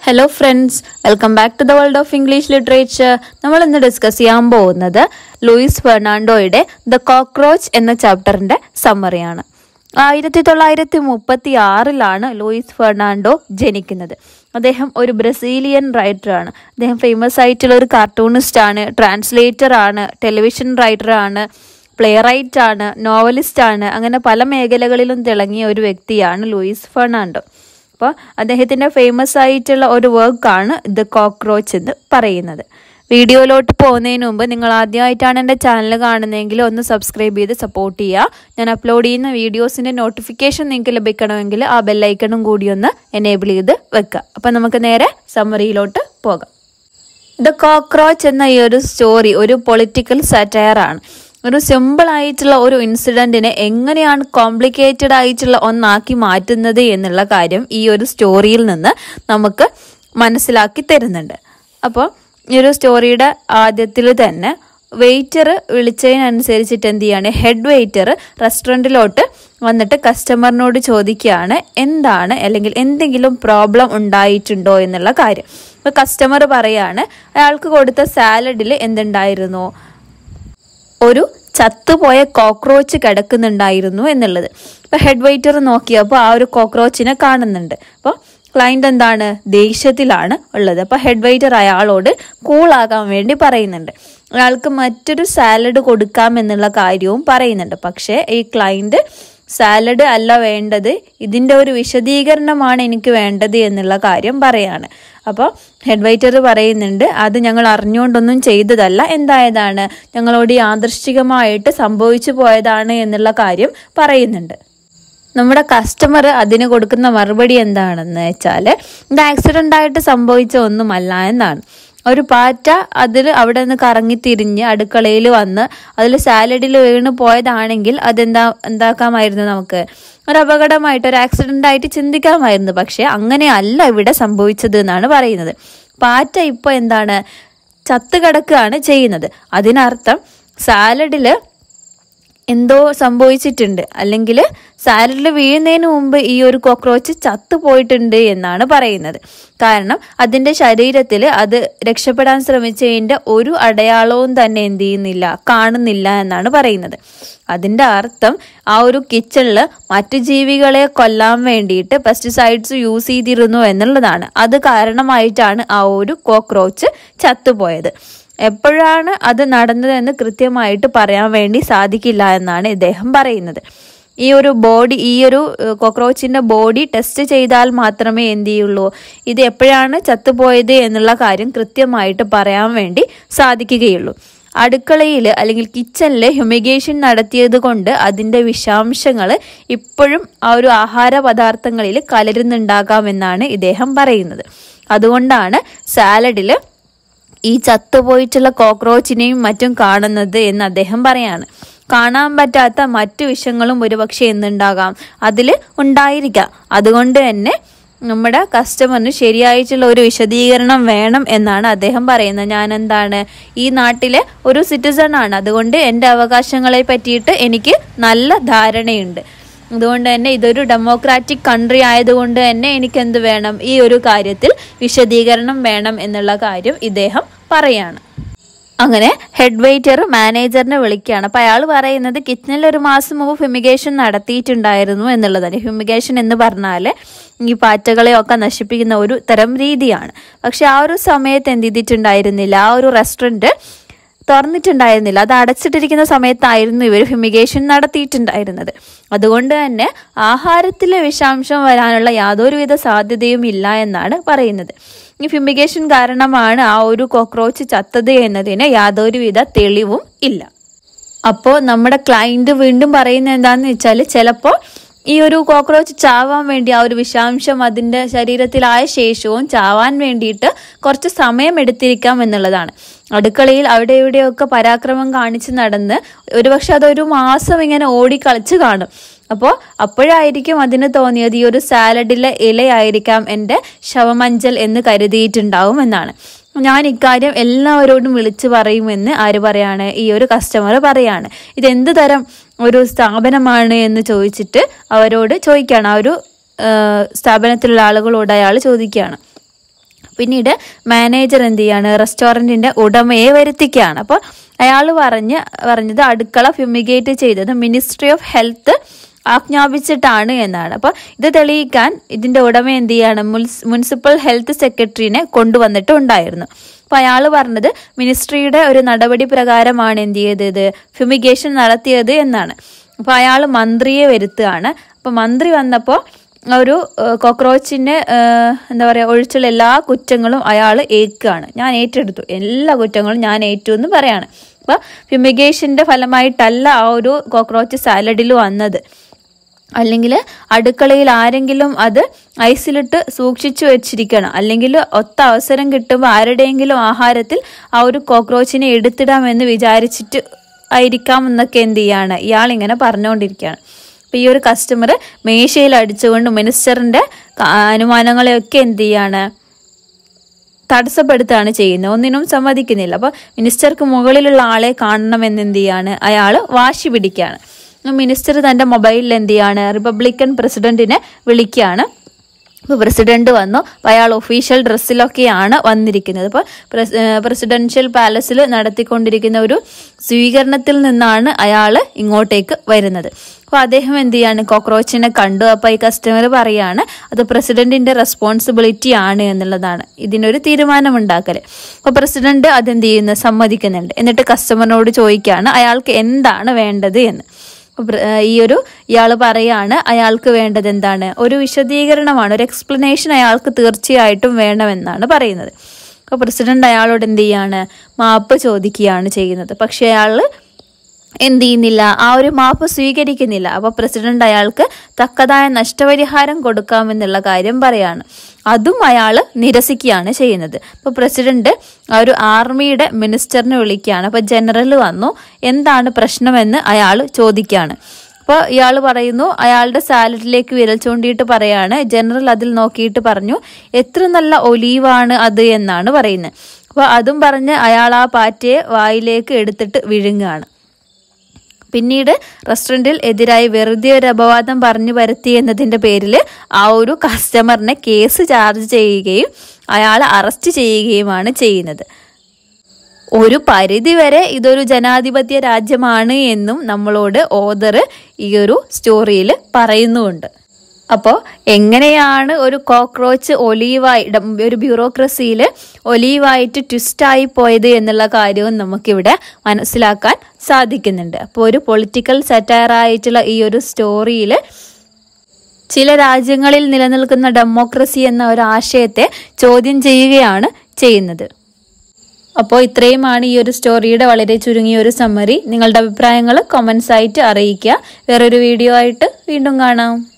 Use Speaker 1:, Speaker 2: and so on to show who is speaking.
Speaker 1: hello friends welcome back to the world of English literature നമ്മൾ ഇന്ന് discuss ചെയ്യാൻ പോകുന്നത് ലൂയിസ് ഫെർണാണ്ടോയുടെ ദ കോക്രോച്ച് എന്ന ചാപ്റ്ററിന്റെ സമ്മറിയാണ് ആയിരത്തി തൊള്ളായിരത്തി മുപ്പത്തി ആറിലാണ് ലൂയിസ് ഫെർണാണ്ടോ ജനിക്കുന്നത് അദ്ദേഹം ഒരു ബ്രസീലിയൻ റൈറ്ററാണ് അദ്ദേഹം ഫേമസ് ആയിട്ടുള്ള ഒരു കാർട്ടൂണിസ്റ്റ് ആണ് ട്രാൻസ്ലേറ്റർ ആണ് ടെലിവിഷൻ റൈറ്റർ ആണ് പ്ലേ റൈറ്റ് ആണ് നോവലിസ്റ്റ് ആണ് അങ്ങനെ പല മേഖലകളിലും തിളങ്ങിയ ഒരു വ്യക്തിയാണ് ലൂയിസ് ഫെർണാണ്ടോ അപ്പോൾ അദ്ദേഹത്തിൻ്റെ ഫേമസ് ആയിട്ടുള്ള ഒരു വർക്കാണ് ദ കോക്രോച്ച് എന്ന് പറയുന്നത് വീഡിയോയിലോട്ട് പോകുന്നതിന് മുമ്പ് നിങ്ങൾ ആദ്യമായിട്ടാണ് എൻ്റെ ചാനൽ കാണുന്നതെങ്കിൽ ഒന്ന് സബ്സ്ക്രൈബ് ചെയ്ത് സപ്പോർട്ട് ചെയ്യുക ഞാൻ അപ്ലോഡ് ചെയ്യുന്ന വീഡിയോസിൻ്റെ നോട്ടിഫിക്കേഷൻ നിങ്ങൾക്ക് ലഭിക്കണമെങ്കിൽ ആ ബെല്ലൈക്കണും കൂടി ഒന്ന് എനേബിൾ ചെയ്ത് വെക്കുക അപ്പം നമുക്ക് നേരെ സമ്മറിയിലോട്ട് പോകാം ദ കോക്രോച്ച് എന്ന ഈ ഒരു സ്റ്റോറി ഒരു പൊളിറ്റിക്കൽ സറ്റയർ ആണ് ഒരു സിമ്പിൾ ആയിട്ടുള്ള ഒരു ഇൻസിഡന്റിനെ എങ്ങനെയാണ് കോംപ്ലിക്കേറ്റഡ് ആയിട്ടുള്ള ഒന്നാക്കി മാറ്റുന്നത് എന്നുള്ള കാര്യം ഈ ഒരു സ്റ്റോറിയിൽ നിന്ന് നമുക്ക് മനസ്സിലാക്കി തരുന്നുണ്ട് അപ്പോൾ ഈ ഒരു സ്റ്റോറിയുടെ ആദ്യത്തിൽ തന്നെ വെയിറ്റർ വിളിച്ചതിനനുസരിച്ചിട്ട് എന്ത് ചെയ്യാണ് ഹെഡ് വെയിറ്റർ റെസ്റ്റോറൻറ്റിലോട്ട് വന്നിട്ട് കസ്റ്റമറിനോട് ചോദിക്കുകയാണ് എന്താണ് അല്ലെങ്കിൽ എന്തെങ്കിലും പ്രോബ്ലം ഉണ്ടായിട്ടുണ്ടോ എന്നുള്ള കാര്യം അപ്പോൾ കസ്റ്റമർ പറയാണ് അയാൾക്ക് കൊടുത്ത സാലഡിൽ എന്തുണ്ടായിരുന്നു ഒരു ചത്തുപോയ കോക്രോച്ച് കിടക്കുന്നുണ്ടായിരുന്നു എന്നുള്ളത് ഇപ്പൊ ഹെഡ് വെയിറ്റർ നോക്കിയപ്പോൾ ആ ഒരു കോക്രോച്ചിനെ കാണുന്നുണ്ട് അപ്പോൾ ക്ലൈന്റ് എന്താണ് ദേഷ്യത്തിലാണ് ഉള്ളത് അപ്പൊ ഹെഡ് വെയിറ്റർ അയാളോട് കൂളാകാൻ വേണ്ടി പറയുന്നുണ്ട് അയാൾക്ക് മറ്റൊരു സാലഡ് കൊടുക്കാം എന്നുള്ള കാര്യവും പറയുന്നുണ്ട് പക്ഷേ ഈ ക്ലൈന്റ് സാലഡ് അല്ല വേണ്ടത് ഇതിൻ്റെ ഒരു വിശദീകരണമാണ് എനിക്ക് വേണ്ടത് എന്നുള്ള കാര്യം പറയാണ് അപ്പോൾ ഹെഡ് വൈറ്റർ പറയുന്നുണ്ട് അത് ഞങ്ങൾ അറിഞ്ഞുകൊണ്ടൊന്നും ചെയ്തതല്ല എന്തായതാണ് ഞങ്ങളോട് യാദൃശ്ചികമായിട്ട് സംഭവിച്ചു പോയതാണ് എന്നുള്ള കാര്യം പറയുന്നുണ്ട് നമ്മുടെ കസ്റ്റമർ അതിന് കൊടുക്കുന്ന മറുപടി എന്താണെന്ന് വെച്ചാൽ ഇത് ആക്സിഡൻ്റ് ആയിട്ട് സംഭവിച്ച ഒന്നുമല്ല എന്നാണ് ഒരു പാറ്റ അതിൽ അവിടെ നിന്ന് കറങ്ങി തിരിഞ്ഞ് അടുക്കളയിൽ വന്ന് അതിൽ സാലഡിൽ വീണ് പോയതാണെങ്കിൽ അതെന്താ എന്താക്കാമായിരുന്നു നമുക്ക് ഒരു അപകടമായിട്ട് ഒരു ആക്സിഡന്റ് ആയിട്ട് ചിന്തിക്കാമായിരുന്നു പക്ഷെ അങ്ങനെയല്ല ഇവിടെ സംഭവിച്ചത് എന്നാണ് പറയുന്നത് പാറ്റ ഇപ്പോൾ എന്താണ് ചത്ത് കിടക്കുകയാണ് ചെയ്യുന്നത് അതിനർത്ഥം സാലഡിൽ എന്തോ സംഭവിച്ചിട്ടുണ്ട് അല്ലെങ്കിൽ സാലഡിൽ വീഴുന്നതിന് മുമ്പ് ഈ ഒരു കോക്രോച്ച് ചത്തുപോയിട്ടുണ്ട് എന്നാണ് പറയുന്നത് കാരണം അതിൻ്റെ ശരീരത്തിൽ അത് രക്ഷപ്പെടാൻ ശ്രമിച്ചതിൻ്റെ ഒരു അടയാളവും തന്നെ എന്ത് ചെയ്യുന്നില്ല കാണുന്നില്ല എന്നാണ് പറയുന്നത് അതിൻ്റെ അർത്ഥം ആ ഒരു കിച്ചണിൽ മറ്റു ജീവികളെ കൊല്ലാൻ വേണ്ടിയിട്ട് പെസ്റ്റിസൈഡ്സ് യൂസ് ചെയ്തിരുന്നു എന്നുള്ളതാണ് അത് കാരണമായിട്ടാണ് ആ ഒരു കോക്രോച്ച് ചത്തുപോയത് എപ്പോഴാണ് അത് നടന്നതെന്ന് കൃത്യമായിട്ട് പറയാൻ വേണ്ടി സാധിക്കില്ല എന്നാണ് ഇദ്ദേഹം പറയുന്നത് ഈ ഒരു ബോഡി ഈ ഒരു കോക്രോച്ചിന്റെ ബോഡി ടെസ്റ്റ് ചെയ്താൽ മാത്രമേ എന്ത് ചെയ്യുള്ളൂ ഇത് എപ്പോഴാണ് ചത്തുപോയത് എന്നുള്ള കാര്യം കൃത്യമായിട്ട് പറയാൻ വേണ്ടി സാധിക്കുകയുള്ളൂ അടുക്കളയിൽ അല്ലെങ്കിൽ കിച്ചണിൽ ഹ്യൂമിഗേഷൻ നടത്തിയത് കൊണ്ട് അതിൻ്റെ വിഷാംശങ്ങൾ ഇപ്പോഴും ആ ഒരു ആഹാര പദാർത്ഥങ്ങളിൽ കലരുന്നുണ്ടാകാമെന്നാണ് ഇദ്ദേഹം പറയുന്നത് അതുകൊണ്ടാണ് സാലഡിൽ ഈ ചത്തുപോയിട്ടുള്ള കോക്രോച്ചിനെയും മറ്റും കാണുന്നത് എന്ന് അദ്ദേഹം പറയാണ് കാണാൻ പറ്റാത്ത മറ്റു വിഷങ്ങളും ഒരുപക്ഷെ എന്തുണ്ടാകാം അതിൽ ഉണ്ടായിരിക്കാം അതുകൊണ്ട് തന്നെ നമ്മുടെ കസ്റ്റമറിന് ശരിയായിട്ടുള്ള ഒരു വിശദീകരണം വേണം എന്നാണ് അദ്ദേഹം പറയുന്നത് ഞാൻ എന്താണ് ഈ നാട്ടിലെ ഒരു സിറ്റിസൺ ആണ് അതുകൊണ്ട് എൻ്റെ അവകാശങ്ങളെ പറ്റിയിട്ട് എനിക്ക് നല്ല ധാരണയുണ്ട് അതുകൊണ്ട് തന്നെ ഇതൊരു ഡെമോക്രാറ്റിക് കൺട്രി ആയതുകൊണ്ട് തന്നെ എനിക്ക് എന്ത് വേണം ഈ ഒരു കാര്യത്തിൽ വിശദീകരണം വേണം എന്നുള്ള കാര്യം ഇദ്ദേഹം പറയാണ് അങ്ങനെ ഹെഡ് വെയിറ്റർ മാനേജറിനെ വിളിക്കുകയാണ് അപ്പോൾ അയാൾ പറയുന്നത് കിച്ചണിൽ ഒരു മാസം മുമ്പ് ഫിമിഗേഷൻ നടത്തിയിട്ടുണ്ടായിരുന്നു എന്നുള്ളതാണ് ഫിമിഗേഷൻ എന്ന് പറഞ്ഞാൽ ഈ പാറ്റകളെയൊക്കെ നശിപ്പിക്കുന്ന ഒരു തരം രീതിയാണ് പക്ഷെ ആ ഒരു സമയത്ത് എന്ത് ചെയ്തിട്ടുണ്ടായിരുന്നില്ല ആ ഒരു റെസ്റ്റോറൻറ്റ് തുറന്നിട്ടുണ്ടായിരുന്നില്ല അത് അടച്ചിട്ടിരിക്കുന്ന സമയത്തായിരുന്നു ഇവർ ഫിമിഗേഷൻ നടത്തിയിട്ടുണ്ടായിരുന്നത് അതുകൊണ്ട് തന്നെ ആഹാരത്തിലെ വിഷാംശം വരാനുള്ള യാതൊരുവിധ സാധ്യതയും ഇല്ല എന്നാണ് പറയുന്നത് ഈ ഫിമിഗേഷൻ കാരണമാണ് ആ ഒരു കോക്രോച്ച് ചത്തത് എന്നതിന് യാതൊരുവിധ തെളിവും ഇല്ല അപ്പോൾ നമ്മുടെ ക്ലയന്റ് വീണ്ടും പറയുന്നത് എന്താണെന്ന് വെച്ചാൽ ചിലപ്പോൾ ഈ ഒരു കോക്രോച്ച് ചാവാൻ വേണ്ടി ആ ഒരു വിഷാംശം അതിൻ്റെ ശരീരത്തിലായ ശേഷവും ചാവാൻ വേണ്ടിയിട്ട് കുറച്ച് സമയം എടുത്തിരിക്കാം എന്നുള്ളതാണ് അടുക്കളയിൽ അവിടെ ഇവിടെയൊക്കെ പരാക്രമം കാണിച്ച് നടന്ന് ഒരുപക്ഷെ അതൊരു മാസം ഇങ്ങനെ ഓടിക്കളിച്ച് കാണും അപ്പോൾ അപ്പോഴായിരിക്കും അതിന് തോന്നിയത് ഈ ഒരു സാലഡിലെ ഇലയായിരിക്കാം എൻ്റെ ശവമഞ്ചൽ എന്ന് കരുതിയിട്ടുണ്ടാവും എന്നാണ് ഞാൻ ഇക്കാര്യം എല്ലാവരോടും വിളിച്ചു പറയുമെന്ന് ആര് പറയാണ് ഈ ഒരു കസ്റ്റമർ പറയാണ് ഇത് എന്ത് തരം ഒരു സ്ഥാപനമാണ് എന്ന് ചോദിച്ചിട്ട് അവരോട് ചോദിക്കുകയാണ് ആ ഒരു സ്ഥാപനത്തിലുള്ള ആളുകളോട് അയാൾ ചോദിക്കുകയാണ് പിന്നീട് മാനേജർ എന്ത് ചെയ്യാണ് റെസ്റ്റോറൻറ്റിൻ്റെ ഉടമയെ വരുത്തിക്കുകയാണ് അപ്പോൾ അയാൾ പറഞ്ഞ് പറഞ്ഞത് അടുക്കള ഫ്യൂമിഗേറ്റ് ചെയ്തത് മിനിസ്ട്രി ഓഫ് ഹെൽത്ത് ആജ്ഞാപിച്ചിട്ടാണ് എന്നാണ് അപ്പോൾ ഇത് തെളിയിക്കാൻ ഇതിൻ്റെ ഉടമ എന്ത് ചെയ്യാണ് മുനിസിപ്പൽ ഹെൽത്ത് സെക്രട്ടറിനെ കൊണ്ടുവന്നിട്ടുണ്ടായിരുന്നു അപ്പോൾ അയാൾ പറഞ്ഞത് മിനിസ്ട്രിയുടെ ഒരു നടപടി പ്രകാരമാണ് എന്ത് ചെയ്തത് ഫ്യൂമിഗേഷൻ നടത്തിയത് എന്നാണ് അപ്പോൾ അയാൾ മന്ത്രിയെ വരുത്തുകയാണ് അപ്പോൾ മന്ത്രി വന്നപ്പോൾ ഒരു കോക്രോച്ചിന് എന്താ പറയുക ഒഴിച്ചുള്ള എല്ലാ കുറ്റങ്ങളും അയാൾ ഏൽക്കുകയാണ് ഞാൻ ഏറ്റെടുത്തു എല്ലാ കുറ്റങ്ങളും ഞാൻ ഏറ്റു എന്ന് പറയാണ് അപ്പോൾ ഫ്യൂമിഗേഷൻ്റെ ഫലമായിട്ടല്ല ആ ഒരു കോക്രോച്ച് സാലഡിൽ വന്നത് അല്ലെങ്കിൽ അടുക്കളയിൽ ആരെങ്കിലും അത് ഐസിലിട്ട് സൂക്ഷിച്ചു വെച്ചിരിക്കണം അല്ലെങ്കിൽ ഒത്ത അവസരം കിട്ടുമ്പോൾ ആരുടെയെങ്കിലും ആഹാരത്തിൽ ആ ഒരു കോക്രോച്ചിനെ എടുത്തിടാമെന്ന് വിചാരിച്ചിട്ട് ആയിരിക്കാം എന്നൊക്കെ എന്ത് ചെയ്യാണ് ഇയാൾ ഇങ്ങനെ പറഞ്ഞുകൊണ്ടിരിക്കുകയാണ് അപ്പോൾ ഈ ഒരു കസ്റ്റമർ മേശയിൽ അടിച്ചുകൊണ്ട് മിനിസ്റ്ററിൻ്റെ അനുമാനങ്ങളെയൊക്കെ എന്ത് ചെയ്യാണ് തടസ്സപ്പെടുത്തുകയാണ് ചെയ്യുന്നത് ഒന്നിനും സമ്മതിക്കുന്നില്ല അപ്പോൾ മിനിസ്റ്റർക്ക് മുകളിലുള്ള ആളെ കാണണമെന്ന് എന്ത് ചെയ്യാണ് അയാൾ വാശി പിടിക്കുകയാണ് മിനിസ്റ്റർ തൻ്റെ മൊബൈലിൽ എന്ത് ചെയ്യാണ് റിപ്പബ്ലിക്കൻ പ്രസിഡന്റിനെ വിളിക്കുകയാണ് ഇപ്പോൾ പ്രസിഡന്റ് വന്നു അപ്പോൾ അയാൾ ഒഫീഷ്യൽ ഡ്രസ്സിലൊക്കെയാണ് വന്നിരിക്കുന്നത് അപ്പോൾ പ്രസിഡൻഷ്യൽ പാലസിൽ നടത്തിക്കൊണ്ടിരിക്കുന്ന ഒരു സ്വീകരണത്തിൽ നിന്നാണ് അയാൾ ഇങ്ങോട്ടേക്ക് വരുന്നത് അപ്പോൾ അദ്ദേഹം എന്ത് ചെയ്യാണ് കോക്രോച്ചിനെ കണ്ടു അപ്പോൾ ഈ കസ്റ്റമർ പറയാണ് അത് പ്രസിഡന്റിന്റെ റെസ്പോൺസിബിലിറ്റി ആണ് എന്നുള്ളതാണ് ഇതിനൊരു തീരുമാനമുണ്ടാക്കൽ അപ്പോൾ പ്രസിഡന്റ് അതെന്ത് ചെയ്യുന്നു സമ്മതിക്കുന്നുണ്ട് എന്നിട്ട് കസ്റ്റമറിനോട് ചോദിക്കുകയാണ് അയാൾക്ക് എന്താണ് വേണ്ടത് എന്ന് ഈ ഒരു ഇയാൾ പറയാണ് അയാൾക്ക് വേണ്ടത് എന്താണ് ഒരു വിശദീകരണമാണ് ഒരു എക്സ്പ്ലനേഷൻ അയാൾക്ക് തീർച്ചയായിട്ടും വേണമെന്നാണ് പറയുന്നത് അപ്പോൾ പ്രസിഡന്റ് അയാളോട് എന്ത് ചെയ്യാണ് മാപ്പ് ചോദിക്കുകയാണ് ചെയ്യുന്നത് പക്ഷേ അയാൾ എന്ത് ചെയ്യുന്നില്ല ആ ഒരു മാപ്പ് സ്വീകരിക്കുന്നില്ല അപ്പോൾ പ്രസിഡന്റ് അയാൾക്ക് തക്കതായ നഷ്ടപരിഹാരം കൊടുക്കാമെന്നുള്ള കാര്യം പറയാണ് അതും അയാൾ നിരസിക്കുകയാണ് ചെയ്യുന്നത് അപ്പോൾ പ്രസിഡന്റ് ആ ഒരു ആർമിയുടെ മിനിസ്റ്ററിനെ വിളിക്കുകയാണ് അപ്പോൾ ജനറൽ വന്നു എന്താണ് പ്രശ്നമെന്ന് അയാൾ ചോദിക്കുകയാണ് അപ്പോൾ ഇയാൾ പറയുന്നു അയാളുടെ സാലഡിലേക്ക് വിരൽ ചൂണ്ടിയിട്ട് പറയാണ് ജനറൽ അതിൽ നോക്കിയിട്ട് പറഞ്ഞു എത്ര നല്ല ഒലീവാണ് അത് എന്നാണ് പറയുന്നത് അപ്പോൾ അതും പറഞ്ഞ് അയാൾ ആ പാറ്റയെ വായിലേക്ക് എടുത്തിട്ട് വിഴുങ്ങുകയാണ് പിന്നീട് റെസ്റ്റോറൻറ്റിൽ എതിരായി വെറുതെ ഒരു അപവാദം പറഞ്ഞു വരുത്തി എന്നതിൻ്റെ പേരിൽ ആ ഒരു കസ്റ്റമറിനെ കേസ് ചാർജ് ചെയ്യുകയും അയാളെ അറസ്റ്റ് ചെയ്യുകയുമാണ് ചെയ്യുന്നത് ഒരു പരിധി വരെ ഇതൊരു ജനാധിപത്യ രാജ്യമാണ് എന്നും നമ്മളോട് ഓദർ ഈ ഒരു സ്റ്റോറിയിൽ പറയുന്നുമുണ്ട് അപ്പോൾ എങ്ങനെയാണ് ഒരു കോക്രോച്ച് ഒലീവായി ഒരു ബ്യൂറോക്രസിയിൽ ഒലീവായിട്ട് ട്വിസ്റ്റായി പോയത് എന്നുള്ള കാര്യവും നമുക്കിവിടെ മനസ്സിലാക്കാൻ സാധിക്കുന്നുണ്ട് അപ്പോൾ ഒരു പൊളിറ്റിക്കൽ സെറ്റയറായിട്ടുള്ള ഈ ഒരു സ്റ്റോറിയിൽ ചില രാജ്യങ്ങളിൽ നിലനിൽക്കുന്ന ഡെമോക്രസി എന്ന ഒരു ആശയത്തെ ചോദ്യം ചെയ്യുകയാണ് ചെയ്യുന്നത് അപ്പോൾ ഇത്രയുമാണ് ഈ ഒരു സ്റ്റോറിയുടെ വളരെ ചുരുങ്ങിയ ഒരു സമ്മറി നിങ്ങളുടെ അഭിപ്രായങ്ങൾ കമൻസ് ആയിട്ട് അറിയിക്കുക വേറൊരു വീഡിയോ ആയിട്ട് വീണ്ടും കാണാം